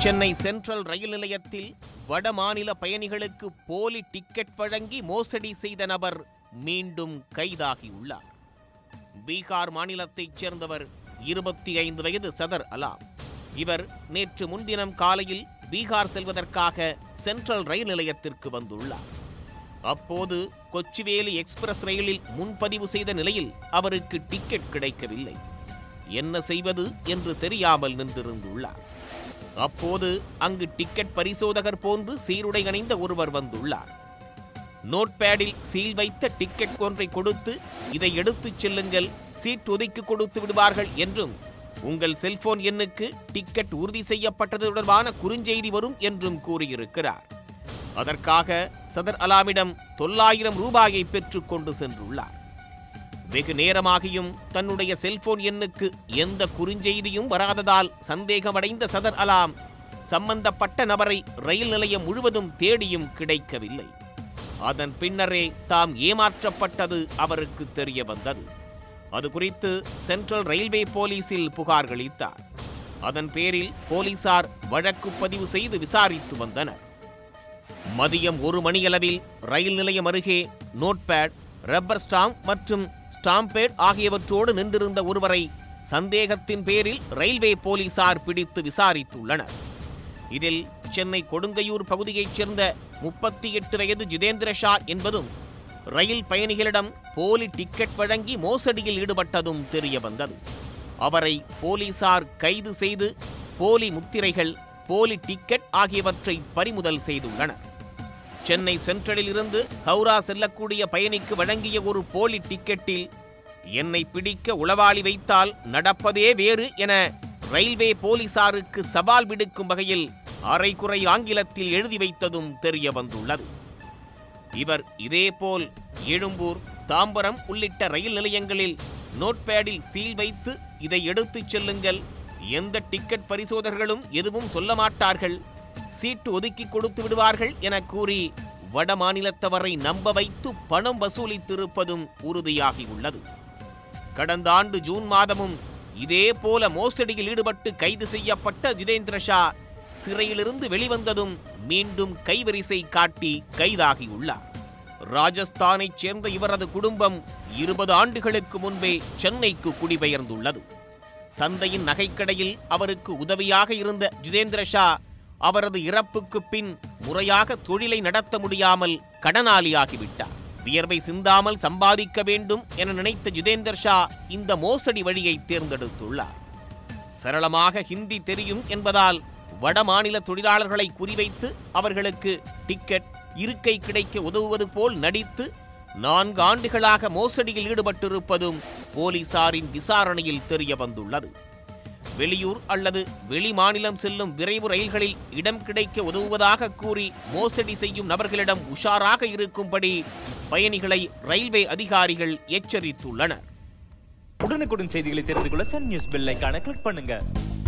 Chennai central ரயில் நிலையத்தில் வட மாநில பயணிகளுக்கு போலி டிக்கெட் வழங்கி மோசடி செய்த நபர் மீண்டும் கைதாகியுள்ளார் பீகார் மாநிலத்தைச் சேர்ந்தவர் இருபத்தி ஐந்து வயது சதர் அலாம் இவர் நேற்று முன்தினம் காலையில் பீகார் செல்வதற்காக சென்ட்ரல் ரயில் நிலையத்திற்கு வந்துள்ளார் அப்போது கொச்சிவேலி எக்ஸ்பிரஸ் ரயிலில் முன்பதிவு செய்த நிலையில் அவருக்கு டிக்கெட் கிடைக்கவில்லை என்ன செய்வது என்று தெரியாமல் நின்றிருந்துள்ளார் அப்போது அங்கு டிக்கெட் பரிசோதகர் போன்று சீருடை அணிந்த ஒருவர் வந்துள்ளார் நோட்பேடில் சீல் வைத்த டிக்கெட் ஒன்றை கொடுத்து இதை எடுத்துச் செல்லுங்கள் சீட் ஒதுக்கி கொடுத்து விடுவார்கள் என்றும் உங்கள் செல்போன் எண்ணுக்கு டிக்கெட் உறுதி செய்யப்பட்டது தொடர்பான குறுஞ்செய்தி வரும் என்றும் கூறியிருக்கிறார் அதற்காக சதர் அலாமிடம் தொள்ளாயிரம் ரூபாயை பெற்றுக் கொண்டு சென்றுள்ளார் வெகு நேரமாகியும் தன்னுடைய செல்போன் எண்ணுக்கு எந்த குறுஞ்செய்தியும் வராததால் சந்தேகமடைந்த சதர் அலாம் சம்பந்தப்பட்ட நபரை ரயில் நிலையம் முழுவதும் தேடியும் கிடைக்கவில்லை அதன் பின்னரே தாம் ஏமாற்றப்பட்டது அவருக்கு தெரிய வந்தது அது குறித்து சென்ட்ரல் ரயில்வே போலீசில் புகார் அளித்தார் அதன் பேரில் போலீசார் வழக்கு பதிவு செய்து விசாரித்து வந்தனர் மதியம் ஒரு மணியளவில் ரயில் நிலையம் அருகே நோட்பேட் ரப்பர் ஸ்டாம்ப் மற்றும் ஸ்டாம்பேட் ஆகியவற்றோடு நின்றிருந்த ஒருவரை சந்தேகத்தின் பேரில் ரயில்வே போலீசார் பிடித்து விசாரித்துள்ளனர் இதில் சென்னை கொடுங்கையூர் பகுதியைச் சேர்ந்த முப்பத்தி எட்டு வயது ஜிதேந்திர ஷா என்பதும் ரயில் பயணிகளிடம் போலி டிக்கெட் வழங்கி மோசடியில் ஈடுபட்டதும் தெரிய வந்தது அவரை போலீசார் கைது செய்து போலி முத்திரைகள் போலி டிக்கெட் ஆகியவற்றை பறிமுதல் செய்துள்ளனர் சென்னை சென்ட்ரலில் இருந்து ஹவுரா செல்லக்கூடிய பயணிக்கு வழங்கிய ஒரு போலி டிக்கெட்டில் என்னை பிடிக்க உளவாளி வைத்தால் நடப்பதே வேறு என ரயில்வே போலீசாருக்கு சவால் விடுக்கும் வகையில் அரைகுறை ஆங்கிலத்தில் எழுதி வைத்ததும் தெரிய வந்துள்ளது இவர் இதேபோல் எழும்பூர் தாம்பரம் உள்ளிட்ட ரயில் நிலையங்களில் நோட்பேடில் சீல் வைத்து இதை எடுத்துச் செல்லுங்கள் எந்த டிக்கெட் பரிசோதகர்களும் எதுவும் சொல்ல மாட்டார்கள் சீட்டு ஒதுக்கி கொடுத்து விடுவார்கள் என கூறி வட மாநிலத்தவரை நம்ப வைத்து பணம் வசூலித்திருப்பதும் உறுதியாகியுள்ளது கடந்த ஆண்டு ஜூன் மாதமும் இதே போல மோசடியில் ஈடுபட்டு கைது செய்யப்பட்ட ஜிதேந்திர ஷா சிறையிலிருந்து வெளிவந்ததும் மீண்டும் கைவரிசை காட்டி கைதாகியுள்ளார் ராஜஸ்தானைச் சேர்ந்த இவரது குடும்பம் இருபது ஆண்டுகளுக்கு முன்பே சென்னைக்கு குடிபெயர்ந்துள்ளது தந்தையின் நகைக்கடையில் அவருக்கு உதவியாக இருந்த ஜிதேந்திர ஷா அவரது இறப்புக்கு பின் முறையாக தொழிலை நடத்த முடியாமல் கடனாளியாகிவிட்டார் வியர்வை சிந்தாமல் சம்பாதிக்க வேண்டும் என நினைத்த ஜிதேந்தர் ஷா இந்த மோசடி வழியை தேர்ந்தெடுத்துள்ளார் சரளமாக ஹிந்தி தெரியும் என்பதால் வட மாநில தொழிலாளர்களை குறிவைத்து அவர்களுக்கு டிக்கெட் இருக்கை கிடைக்க உதவுவது போல் நடித்து நான்கு ஆண்டுகளாக மோசடியில் ஈடுபட்டிருப்பதும் போலீசாரின் விசாரணையில் தெரிய வந்துள்ளது வெளியூர் அல்லது வெளி மாநிலம் செல்லும் விரைவு ரயில்களில் இடம் கிடைக்க உதவுவதாக கூறி மோசடி செய்யும் நபர்களிடம் உஷாராக இருக்கும்படி பயணிகளை ரயில்வே அதிகாரிகள் எச்சரித்துள்ளனர் உடனுக்குடன் செய்திகளை தெரிந்து கொள்ள சன் நியூஸ் பெல் ஐகானை கிளிக் பண்ணுங்க